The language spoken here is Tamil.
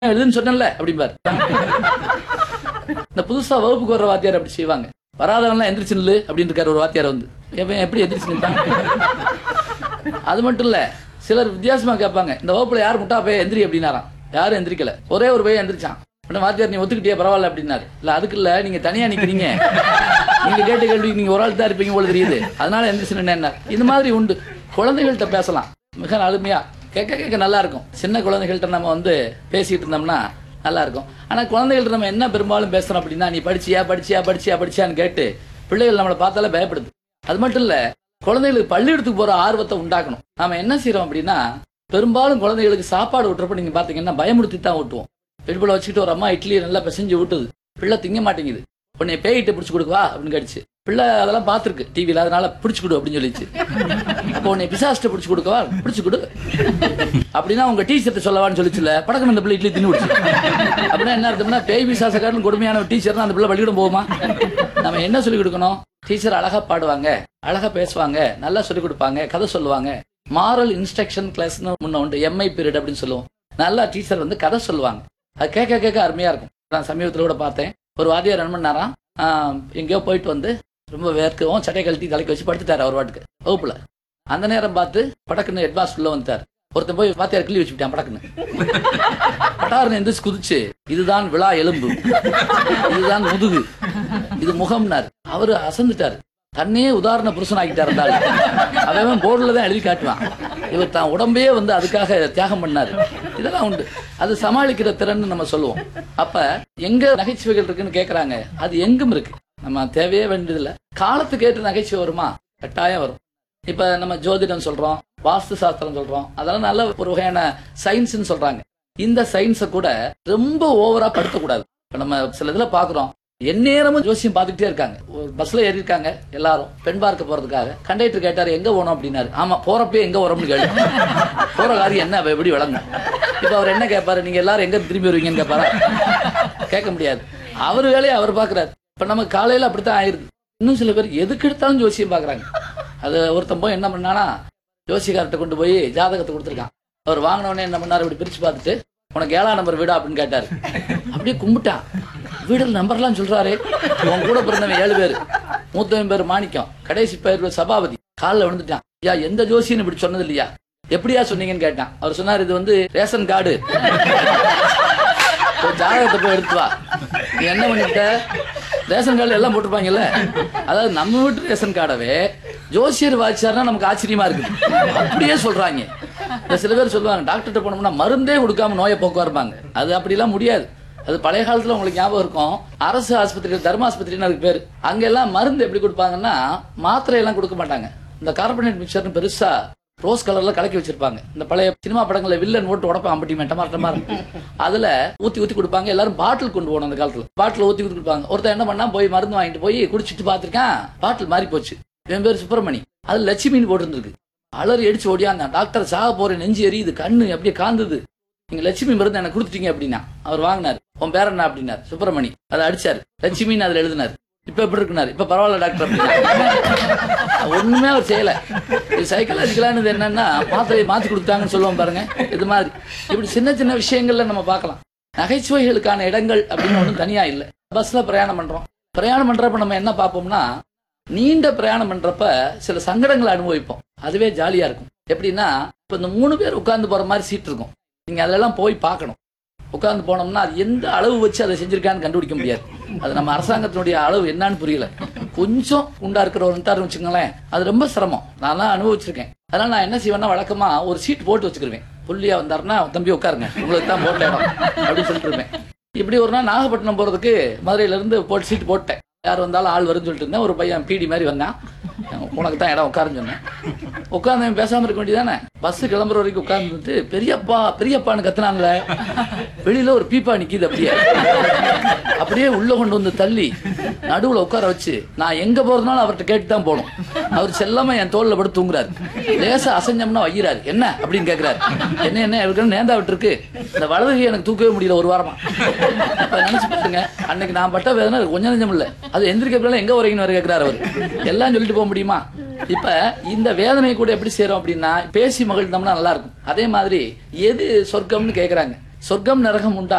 எழுதுன்னு சொன்னேன்ல அப்படிம்பாரு இந்த புதுசா வகுப்புக்கு வர்ற வாத்தியார் அப்படி செய்வாங்க வராதவன்லாம் எந்திரிச்சு நில்லு அப்படின்னு இருக்காரு ஒரு வாத்தியார் வந்து எவன் எப்படி எந்திரிச்சு நின்றான் அது மட்டும் இல்ல சிலர் வித்தியாசமா கேட்பாங்க இந்த வகுப்புல யார் முட்டா போய் எந்திரி அப்படின்னாராம் யாரும் எந்திரிக்கல ஒரே ஒரு பையன் எந்திரிச்சான் உடனே வாத்தியார் நீ ஒத்துக்கிட்டியா பரவாயில்ல அப்படின்னாரு இல்ல அதுக்கு இல்ல நீங்க தனியா நிக்கிறீங்க நீங்க கேட்ட கேள்வி நீங்க ஒரு ஆள் தான் இருப்பீங்க போல தெரியுது அதனால எந்திரிச்சு நின்னேன்னார் இந்த மாதிரி உண்டு குழந்தைகள்கிட்ட பேசலாம் மிக அருமையா கேட்க கேட்க நல்லா இருக்கும் சின்ன குழந்தைகள்கிட்ட நம்ம வந்து பேசிட்டு இருந்தோம்னா நல்லா இருக்கும் ஆனா குழந்தைகள்ட்ட நம்ம என்ன பெரும்பாலும் பேசுறோம் அப்படின்னா நீ படிச்சியா படிச்சியா படிச்சியா படிச்சியான்னு கேட்டு பிள்ளைகள் நம்மளை பார்த்தாலே பயப்படுது அது மட்டும் இல்ல குழந்தைகளுக்கு பள்ளிக்கூடத்துக்கு போற ஆர்வத்தை உண்டாக்கணும் நாம என்ன செய்யறோம் அப்படின்னா பெரும்பாலும் குழந்தைகளுக்கு சாப்பாடு ஊட்டுறப்ப நீங்க பாத்தீங்கன்னா பயமுறுத்தி தான் ஊட்டுவோம் இடுப்புல வச்சுக்கிட்டு ஒரு அம்மா இட்லியை நல்லா பிசைஞ்சு ஊட்டுது பிள்ளை திங்க மாட்டேங்குது உன்னை பேயிட்டு பிடிச்சு கொடுக்குவா அப்படின்னு கேட்டுச்சு பிள்ளை அதெல்லாம் பார்த்துருக்கு டிவியில் அதனால பிடிச்சு கொடு அப்படின்னு சொல்லிச்சு அப்போ உன்னை பிசாஸ்ட்டை பிடிச்சு கொடுக்கவா பிடிச்சு கொடு அப்படின்னா உங்க டீச்சர்ட்ட சொல்லவான்னு சொல்லிச்சுல படக்கம் அந்த பிள்ளை இட்லி தின்னு விடுச்சு அப்படின்னா என்ன அர்த்தம்னா பேய் பிசாசக்காரன் கொடுமையான டீச்சர் அந்த பிள்ளை பள்ளிக்கூடம் போகுமா நம்ம என்ன சொல்லி கொடுக்கணும் டீச்சர் அழகா பாடுவாங்க அழகா பேசுவாங்க நல்லா சொல்லி கொடுப்பாங்க கதை சொல்லுவாங்க மாரல் இன்ஸ்ட்ரக்ஷன் கிளாஸ்னு முன்ன உண்டு எம்ஐ பீரியட் அப்படின்னு சொல்லுவோம் நல்லா டீச்சர் வந்து கதை சொல்லுவாங்க அது கேட்க கேட்க அருமையா இருக்கும் நான் சமீபத்தில் கூட பார்த்தேன் ஒரு வாத்தியார் என்ன பண்ணாராம் ஆஹ், எங்கேயோ போயிட்டு வந்து ரொம்ப வேர்க்கவும் சட்டை கழட்டி தலைக்கு வச்சு படுத்துட்டாரு அவர் வாட்டுக்கு வகுப்புல அந்த நேரம் பார்த்து படக்குன்னு ஹெட்மாஸ்டர் உள்ள வந்துட்டார் ஒருத்தன் போய் வாத்தியார் கிள்ளி வச்சுட்டான் படக்குன்னு பட்டாருன்னு எந்திரிச்சு குதிச்சு இதுதான் விழா எலும்பு இதுதான் முதுகு இது முகம்னார் அவரு அசந்துட்டாரு தன்னையே உதாரண புருஷன் ஆக்கிட்டார் இருந்தாலும் அவன் போர்டுல தான் எழுதி காட்டுவான் இவர் தான் உடம்பையே வந்து அதுக்காக தியாகம் பண்ணாரு இதெல்லாம் உண்டு அது சமாளிக்கிற திறன் நம்ம சொல்லுவோம் அப்ப எங்க நகைச்சுவைகள் இருக்குன்னு கேக்குறாங்க அது எங்கும் இருக்கு நம்ம தேவையே வேண்டியதில்லை காலத்துக்கு ஏற்ற நகைச்சுவை வருமா கட்டாயம் வரும் இப்ப நம்ம ஜோதிடம் சொல்றோம் வாஸ்து சாஸ்திரம் சொல்றோம் அதெல்லாம் நல்ல ஒரு வகையான சயின்ஸ்னு சொல்றாங்க இந்த சயின்ஸை கூட ரொம்ப ஓவரா படுத்தக்கூடாது இப்ப நம்ம சில இதுல பாக்குறோம் எந்நேரமும் ஜோசியம் பார்த்துக்கிட்டே இருக்காங்க ஒரு பஸ்ல ஏறி இருக்காங்க எல்லாரும் பெண் பார்க்க போறதுக்காக கண்டக்டர் கேட்டாரு எங்க போனோம் அப்படின்னாரு ஆமா போறப்பே எங்க வரோம்னு கேளு போற காரியம் என்ன அவ எப்படி விளங்கும் இப்ப அவர் என்ன கேட்பாரு நீங்க எல்லாரும் எங்க திரும்பி வருவீங்கன்னு கேட்பாரா கேட்க முடியாது அவர் வேலையை அவர் பாக்குறாரு இப்ப நம்ம காலையில அப்படித்தான் ஆயிருது இன்னும் சில பேர் எதுக்கு எடுத்தாலும் ஜோசியம் பாக்குறாங்க அது ஒருத்தன் போய் என்ன பண்ணானா ஜோசியக்கார்ட்ட கொண்டு போய் ஜாதகத்தை கொடுத்துருக்கான் அவர் வாங்கின உடனே என்ன பண்ணாரு இப்படி பிரிச்சு பார்த்துட்டு உனக்கு ஏழாம் நம்பர் வீடா அப்படின்னு கேட்டாரு அப்படியே கும்பிட்டான் வீடுல நம்பர்லாம் சொல்றாரு உன் கூட பிறந்தவன் ஏழு பேர் மூத்தவன் பேர் மாணிக்கம் கடைசி பேர் சபாபதி காலில் விழுந்துட்டான் ஐயா எந்த ஜோசியன்னு இப்படி சொன்னது இல்லையா எப்படியா சொன்னீங்கன்னு கேட்டான் அவர் சொன்னார் இது வந்து ரேஷன் கார்டு ஒரு ஜாதகத்தை போய் எடுத்து வா நீ என்ன பண்ணிட்ட ரேஷன் கார்டு எல்லாம் போட்டிருப்பாங்கல்ல அதாவது நம்ம வீட்டு ரேஷன் கார்டவே ஜோசியர் வாய்ச்சாருன்னா நமக்கு ஆச்சரியமா இருக்கு அப்படியே சொல்றாங்க இந்த சில பேர் சொல்லுவாங்க டாக்டர்கிட்ட போனோம்னா மருந்தே கொடுக்காம நோயை போக்குவா இருப்பாங்க அது அப்படிலாம் முடியாது அது பழைய காலத்துல உங்களுக்கு ஞாபகம் இருக்கும் அரசு ஆஸ்பத்திரி தர்மாஸ்பத்திரின்னு அதுக்கு பேர் அங்க எல்லாம் மருந்து எப்படி கொடுப்பாங்கன்னா மாத்திரை எல்லாம் கொடுக்க மாட்டாங்க இந்த கார்பனேட் மிக்சர்னு பெருசா ரோஸ் கலர்ல கலக்கி வச்சிருப்பாங்க இந்த பழைய சினிமா படங்கள்ல வில்லன் ஓட்டு உடப்ப அம்பட்டி மெட்டமா டமா அதுல ஊத்தி ஊத்தி கொடுப்பாங்க எல்லாரும் பாட்டில் கொண்டு போகணும் அந்த காலத்துல பாட்டில் ஊத்தி ஊத்தி கொடுப்பாங்க ஒருத்தன் என்ன பண்ணா போய் மருந்து வாங்கிட்டு போய் குடிச்சிட்டு பார்த்திருக்கான் பாட்டில் மாறி போச்சு என் பேர் சுப்பிரமணி அது லட்சுமின்னு போட்டிருந்திருக்கு அலறி அடிச்சு ஓடியாந்தான் டாக்டர் சாக போறேன் நெஞ்சு எரியுது கண்ணு அப்படியே காந்தது நீங்க லட்சுமி மருந்து எனக்கு கொடுத்துட்டீங்க அப்படின்னா அவர் வாங்கினார் உன் பேர் என்ன அப்படின்னார் சுப்பிரமணி அதை அடிச்சாரு லட்சுமின்னு அதுல எழுதினார் இப்ப எப்படி இருக்குனாரு இப்ப பரவாயில்ல டாக்டர் அப்படின்னாரு. ஒண்ணுமே அவர் செய்யல இது சைக்கலாஜிக்கலானது என்னன்னா மாத்திரையை மாத்தி கொடுத்தாங்கன்னு சொல்லுவோம் பாருங்க இது மாதிரி இப்படி சின்ன சின்ன விஷயங்கள்ல நம்ம பார்க்கலாம் நகைச்சுவைகளுக்கான இடங்கள் அப்படின்னு ஒண்ணும் தனியா இல்ல பஸ்ல பிரயாணம் பண்றோம் பிரயாணம் பண்றப்ப நம்ம என்ன பார்ப்போம்னா நீண்ட பிரயாணம் பண்றப்ப சில சங்கடங்களை அனுபவிப்போம் அதுவே ஜாலியா இருக்கும் எப்படின்னா இப்ப இந்த மூணு பேர் உட்கார்ந்து போற மாதிரி சீட் இருக்கும் நீங்க அதெல்லாம் போய் பார்க்கணும் உட்கார்ந்து போனோம்னா அது எந்த அளவு வச்சு அதை செஞ்சிருக்கான்னு கண்டுபிடிக்க முடியாது அது நம்ம அரசாங்கத்தினுடைய அளவு என்னன்னு புரியல கொஞ்சம் குண்டா இருக்கிற ஒரு நிட்டாரு வச்சுக்கோங்களேன் அது ரொம்ப சிரமம் நான்லாம் அனுபவிச்சிருக்கேன் அதனால நான் என்ன செய்வேன்னா வழக்கமா ஒரு சீட் போட்டு வச்சுக்கிருவேன் புள்ளியா வந்தாருன்னா தம்பி உட்காருங்க உங்களுக்கு தான் போட்ட இடம் அப்படின்னு சொல்லிட்டு இருப்பேன் இப்படி ஒரு நாள் நாகப்பட்டினம் போறதுக்கு மதுரையில இருந்து போட்டு சீட் போட்டேன் யார் வந்தாலும் ஆள் வரும்னு சொல்லிட்டு இருந்தேன் ஒரு பையன் பீடி மாதிரி வந்தான் உனக்கு தான் இடம் உட்காருன்னு சொன்னேன் உட்காந்து பேசாம இருக்க வேண்டியதானே பஸ் கிளம்புற வரைக்கும் உட்கார்ந்துட்டு பெரியப்பா பெரியப்பான்னு கத்துனாங்களே வெளியில ஒரு பீப்பா நிக்குது அப்படியே அப்படியே உள்ள கொண்டு வந்து தள்ளி நடுவுல உட்கார வச்சு நான் எங்க போறதுனாலும் அவர்கிட்ட கேட்டு தான் போகணும் அவர் செல்லமா என் தோல்ல படுத்து தூங்குறாரு லேசா அசஞ்சம்னா வைக்கிறாரு என்ன அப்படின்னு கேக்குறாரு என்ன என்ன இவருக்கு நேந்தா விட்டுருக்கு இந்த வலது கை எனக்கு தூக்கவே முடியல ஒரு வாரமா அப்ப நினைச்சு பாருங்க அன்னைக்கு நான் பட்ட வேதனை அது கொஞ்சம் நெஞ்சம் இல்ல அது எந்திரிக்க எங்க வரீங்கன்னு வர கேக்குறாரு அவர் எல்லாம் சொல்லிட்டு போக முடியுமா இப்ப இந்த வேதனை கூட எப்படி சேரும் அப்படின்னா பேசி மகிழ்ந்தோம்னா நல்லா இருக்கும் அதே மாதிரி எது சொர்க்கம்னு கேக்குறாங்க சொர்க்கம் நரகம் உண்டா